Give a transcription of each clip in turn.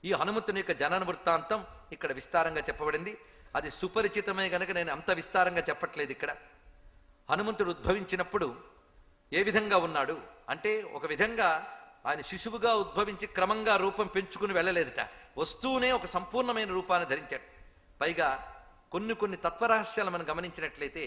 ఈ హనుమంతుని యొక్క జనన వృత్తాంతం ఇక్కడ విస్తారంగా చెప్పబడింది అది సుపరిచితమే గనక నేను అంత విస్తారంగా చెప్పట్లేదు ఇక్కడ హనుమంతుడు ఉద్భవించినప్పుడు ఏ విధంగా ఉన్నాడు అంటే ఒక విధంగా ఆయన శిశువుగా ఉద్భవించి క్రమంగా రూపం పెంచుకుని వెళ్ళలేదట వస్తూనే ఒక సంపూర్ణమైన రూపాన్ని ధరించాడు పైగా కొన్ని కొన్ని తత్వరహస్యాలు మనం గమనించినట్లయితే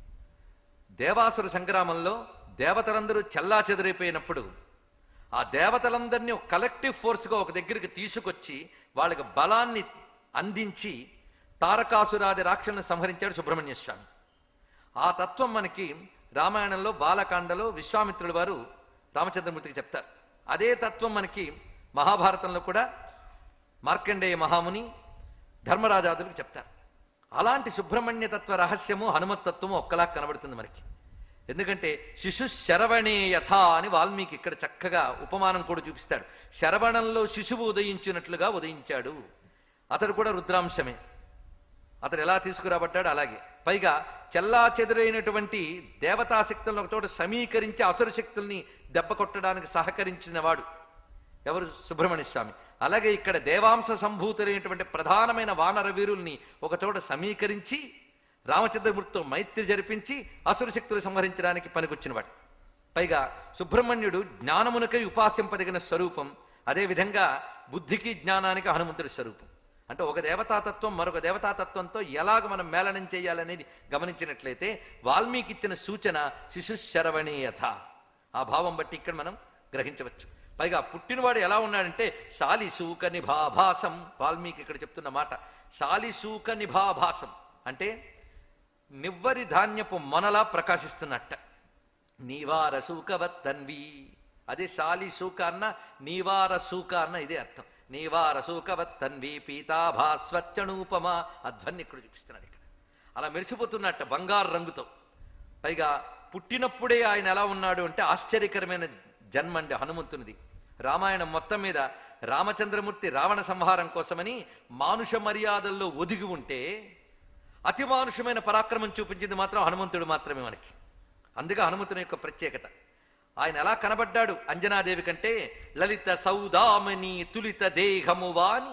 దేవాసుర సంగ్రామంలో దేవతలందరూ చెల్లా చెదిరైపోయినప్పుడు ఆ దేవతలందరినీ ఒక కలెక్టివ్ ఫోర్స్గా ఒక దగ్గరికి తీసుకొచ్చి వాళ్ళకి బలాన్ని అందించి తారకాసురాది రాక్షలను సంహరించాడు సుబ్రహ్మణ్య స్వామి ఆ తత్వం మనకి రామాయణంలో బాలకాండలో విశ్వామిత్రుల వారు రామచంద్రమూర్తికి చెప్తారు అదే తత్వం మనకి మహాభారతంలో కూడా మార్కండేయ మహాముని ధర్మరాజాదులకు చెప్తారు అలాంటి సుబ్రహ్మణ్య తత్వ రహస్యము హనుమత్తత్వము ఒక్కలా కనబడుతుంది మనకి ఎందుకంటే శిశు శరవణే యథ అని వాల్మీకి ఇక్కడ చక్కగా ఉపమానం కూడా చూపిస్తాడు శరవణంలో శిశువు ఉదయించినట్లుగా ఉదయించాడు అతడు కూడా రుద్రాంశమే అతడు ఎలా తీసుకురాబట్టాడు అలాగే పైగా చెల్లా చెదురైనటువంటి దేవతాశక్తులను ఒక చోట సమీకరించి అసుర శక్తుల్ని దెబ్బ కొట్టడానికి సహకరించిన వాడు ఎవరు సుబ్రహ్మణ్య స్వామి అలాగే ఇక్కడ దేవాంశ సంభూతులైనటువంటి ప్రధానమైన వానర వీరుల్ని ఒక చోట సమీకరించి రామచంద్రమూర్తితో మైత్రి జరిపించి అసుర శక్తులు సంహరించడానికి పనికొచ్చినవాడు పైగా సుబ్రహ్మణ్యుడు జ్ఞానమునకై ఉపాసింపదగిన స్వరూపం అదేవిధంగా బుద్ధికి జ్ఞానానికి హనుమంతుడి స్వరూపం అంటే ఒక దేవతాతత్వం మరొక దేవతాతత్వంతో ఎలాగ మనం మేళనం చేయాలనేది గమనించినట్లయితే వాల్మీకి ఇచ్చిన సూచన శిశు శరవణీయథ ఆ భావం బట్టి ఇక్కడ మనం గ్రహించవచ్చు పైగా పుట్టినవాడు ఎలా ఉన్నాడంటే శాలిసూక నిభాభాసం వాల్మీకి ఇక్కడ చెప్తున్న మాట శాలిసూక నిభాభాసం అంటే నివ్వరి ధాన్యపు మొనలా ప్రకాశిస్తున్నట్ట నీవార సూకవత్తన్వి అదే శాలి సూక అన్న నీవార సూక అన్న ఇదే అర్థం నీవార సూకవత్తన్వి పీతాభాస్వచ్చణూపమా అధ్వన్ని ఇక్కడ చూపిస్తున్నాడు ఇక్కడ అలా మెరిసిపోతున్నట్ట బంగారు రంగుతో పైగా పుట్టినప్పుడే ఆయన ఎలా ఉన్నాడు అంటే ఆశ్చర్యకరమైన జన్మ అండి హనుమంతునిది రామాయణం మొత్తం మీద రామచంద్రమూర్తి రావణ సంహారం కోసమని మానుష మర్యాదల్లో ఒదిగి ఉంటే అతి మానుషమైన పరాక్రమం చూపించింది మాత్రం హనుమంతుడు మాత్రమే మనకి అందుకే హనుమంతుని యొక్క ప్రత్యేకత ఆయన ఎలా కనబడ్డాడు అంజనాదేవి కంటే లలిత సౌదామని తులిత దేహము వాని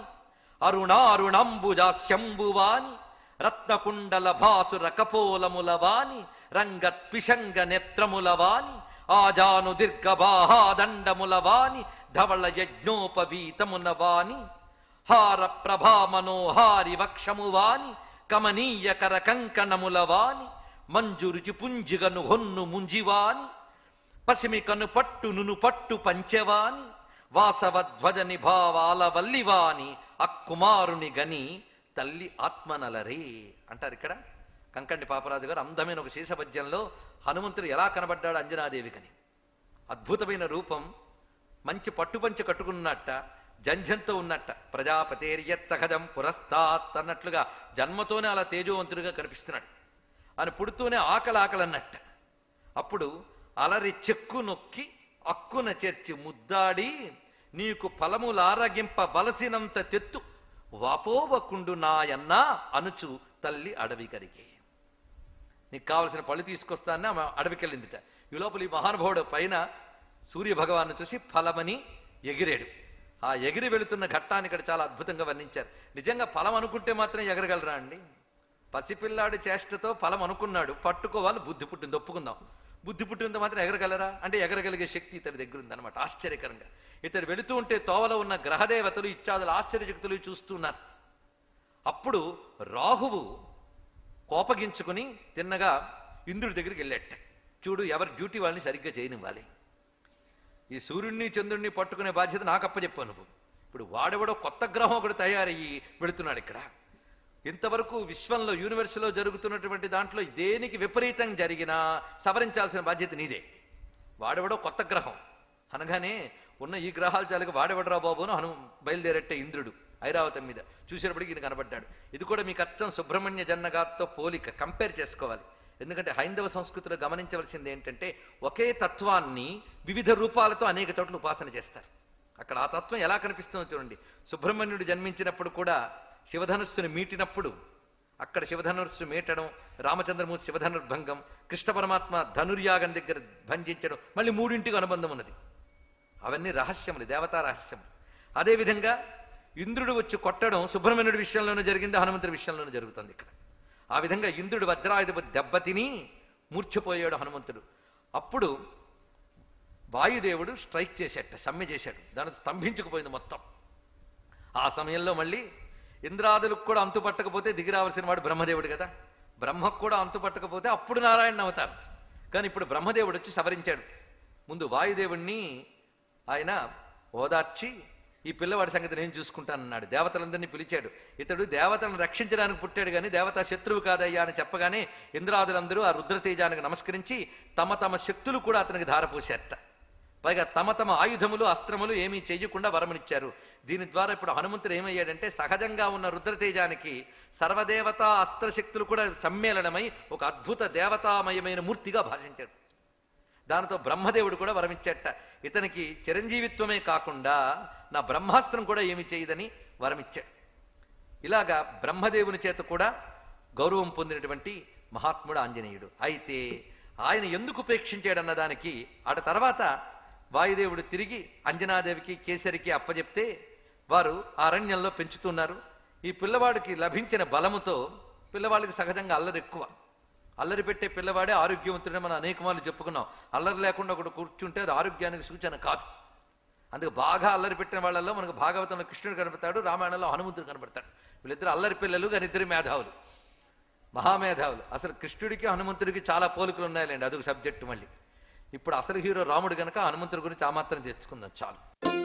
అరుణారుణంబుజాస్యంబువాని రత్నకుండల భాసుర కపోలముల వాని రంగత్పిశంగ నేత్రముల వాని ఆజాను దీర్ఘబాహాదండముల వాని ధవళ యజ్ఞోపవీతమున వాని హార ప్రభా మనోహారి వక్షము వాని కమనీయ కర కంకణముల వాని మంజు రుచి పుంజిగను హొన్ను ముంజివాని పసిమి కను పట్టు నును పట్టు పంచెవాని వాసవధ్వజ నిభావాల వల్లివాని అక్కుమారుని గని తల్లి ఆత్మనలరే అంటారు ఇక్కడ కంకంటి పాపరాజు గారు అందమైన ఒక శీసపద్యంలో హనుమంతుడు ఎలా కనబడ్డాడు అంజనాదేవికని అద్భుతమైన రూపం మంచి పట్టుపంచి కట్టుకున్నట్ట జంఝంతో ఉన్నట్ట ప్రజాపతేర్యత్ సహజం పురస్తాత్ అన్నట్లుగా జన్మతోనే అలా తేజోవంతుడిగా కనిపిస్తున్నాడు ఆయన పుడుతూనే ఆకలి ఆకలి అన్నట్ట అప్పుడు అలరి చెక్కు నొక్కి అక్కున చేర్చి ముద్దాడి నీకు ఫలములారగింప వలసినంత తెత్తు వాపోవకుండు నాయన్నా అనుచు తల్లి అడవి కరిగే నీకు కావలసిన పళ్ళు తీసుకొస్తానని ఆమె అడవికెళ్ళిందిట ఈ లోపల ఈ మహానుభావుడు పైన సూర్య భగవాను చూసి ఫలమని ఎగిరాడు ఆ ఎగిరి వెళుతున్న ఘట్టాన్ని ఇక్కడ చాలా అద్భుతంగా వర్ణించారు నిజంగా ఫలం అనుకుంటే మాత్రం ఎగరగలరా అండి పసిపిల్లాడి చేష్టతో ఫలం అనుకున్నాడు పట్టుకోవాలి బుద్ధి పుట్టింది ఒప్పుకుందాం బుద్ధి పుట్టినంత మాత్రం ఎగరగలరా అంటే ఎగరగలిగే శక్తి ఇతడి దగ్గర ఉందన్నమాట ఆశ్చర్యకరంగా ఇతడు వెళుతూ ఉంటే తోవలో ఉన్న గ్రహదేవతలు ఇత్యాదులు ఆశ్చర్యశక్తులు చూస్తున్నారు అప్పుడు రాహువు కోపగించుకుని తిన్నగా ఇంద్రుడి దగ్గరికి వెళ్ళేట చూడు ఎవరి డ్యూటీ వాళ్ళని సరిగ్గా చేయనివ్వాలి ఈ సూర్యుడిని చంద్రుడిని పట్టుకునే బాధ్యత నాకు అప్పచెప్పావు నువ్వు ఇప్పుడు వాడెవడో కొత్త గ్రహం ఒకటి తయారయ్యి వెళుతున్నాడు ఇక్కడ ఇంతవరకు విశ్వంలో యూనివర్సిటీలో జరుగుతున్నటువంటి దాంట్లో దేనికి విపరీతం జరిగినా సవరించాల్సిన బాధ్యత నీదే వాడెవడో కొత్త గ్రహం అనగానే ఉన్న ఈ గ్రహాలు చాలక వాడెవడరా బాబు అని హను బయలుదేరట్టే ఇంద్రుడు ఐరావతం మీద చూసేటప్పటికి ఈయన కనబడ్డాడు ఇది కూడా మీకు అచ్చం సుబ్రహ్మణ్య జన్నగారితో పోలిక కంపేర్ చేసుకోవాలి ఎందుకంటే హైందవ సంస్కృతిలో గమనించవలసింది ఏంటంటే ఒకే తత్వాన్ని వివిధ రూపాలతో అనేక చోట్ల ఉపాసన చేస్తారు అక్కడ ఆ తత్వం ఎలా కనిపిస్తుందో చూడండి సుబ్రహ్మణ్యుడు జన్మించినప్పుడు కూడా శివధనుస్సుని మీటినప్పుడు అక్కడ శివధనుస్సు మీటడం రామచంద్రమూర్తి శివధనుర్భంగం కృష్ణ పరమాత్మ ధనుర్యాగం దగ్గర భంజించడం మళ్ళీ మూడింటికి అనుబంధం ఉన్నది అవన్నీ రహస్యములు దేవతా రహస్యములు అదేవిధంగా ఇంద్రుడు వచ్చి కొట్టడం సుబ్రహ్మణ్యుడి విషయంలోనే జరిగింది హనుమంతుడి విషయంలోనే జరుగుతుంది ఇక్కడ ఆ విధంగా ఇంద్రుడు వజ్రాయుధ దెబ్బతిని మూర్ఛపోయాడు హనుమంతుడు అప్పుడు వాయుదేవుడు స్ట్రైక్ చేసేట సమ్మె చేశాడు దాన్ని స్తంభించుకుపోయింది మొత్తం ఆ సమయంలో మళ్ళీ ఇంద్రాదులకు కూడా అంతు పట్టకపోతే దిగి రావాల్సిన వాడు బ్రహ్మదేవుడు కదా బ్రహ్మకు కూడా అంతు పట్టకపోతే అప్పుడు నారాయణ అవుతారు కానీ ఇప్పుడు బ్రహ్మదేవుడు వచ్చి సవరించాడు ముందు వాయుదేవుణ్ణి ఆయన ఓదార్చి ఈ పిల్లవాడి సంగతి నేను చూసుకుంటానన్నాడు దేవతలందరినీ పిలిచాడు ఇతడు దేవతలను రక్షించడానికి పుట్టాడు కానీ దేవత శత్రువు కాదయ్యా అని చెప్పగానే ఇంద్రాదులందరూ ఆ రుద్రతేజానికి నమస్కరించి తమ తమ శక్తులు కూడా అతనికి ధారపోసేట పైగా తమ తమ ఆయుధములు అస్త్రములు ఏమీ చెయ్యకుండా వరమనిచ్చారు దీని ద్వారా ఇప్పుడు హనుమంతుడు ఏమయ్యాడంటే సహజంగా ఉన్న రుద్రతేజానికి సర్వదేవతా అస్త్రశక్తులు కూడా సమ్మేళనమై ఒక అద్భుత దేవతామయమైన మూర్తిగా భాషించాడు దానితో బ్రహ్మదేవుడు కూడా వరమిచ్చేట ఇతనికి చిరంజీవిత్వమే కాకుండా నా బ్రహ్మాస్త్రం కూడా ఏమి చేయదని వరమిచ్చాడు ఇలాగా బ్రహ్మదేవుని చేత కూడా గౌరవం పొందినటువంటి మహాత్ముడు ఆంజనేయుడు అయితే ఆయన ఎందుకు ఉపేక్షించాడన్న దానికి ఆట తర్వాత వాయుదేవుడు తిరిగి అంజనాదేవికి కేసరికి అప్పజెప్తే వారు ఆ అరణ్యంలో పెంచుతున్నారు ఈ పిల్లవాడికి లభించిన బలముతో పిల్లవాళ్ళకి సహజంగా అల్లరి ఎక్కువ అల్లరి పెట్టే పిల్లవాడే ఆరోగ్యవంతుడని మనం అనేక మార్లు చెప్పుకున్నాం అల్లరి లేకుండా ఒకడు కూర్చుంటే అది ఆరోగ్యానికి సూచన కాదు అందుకు బాగా అల్లరి పెట్టిన వాళ్ళల్లో మనకు భాగవతంలో కృష్ణుడు కనపడతాడు రామాయణంలో హనుమంతుడు కనపడతాడు వీళ్ళిద్దరు అల్లరి పిల్లలు కానీ ఇద్దరు మేధావులు మహామేధావులు అసలు కృష్ణుడికి హనుమంతుడికి చాలా పోలికలు ఉన్నాయండి అదొక సబ్జెక్టు మళ్ళీ ఇప్పుడు అసలు హీరో రాముడు గనక హనుమంతుడి గురించి ఆ మాత్రం తెచ్చుకుందాం చాలు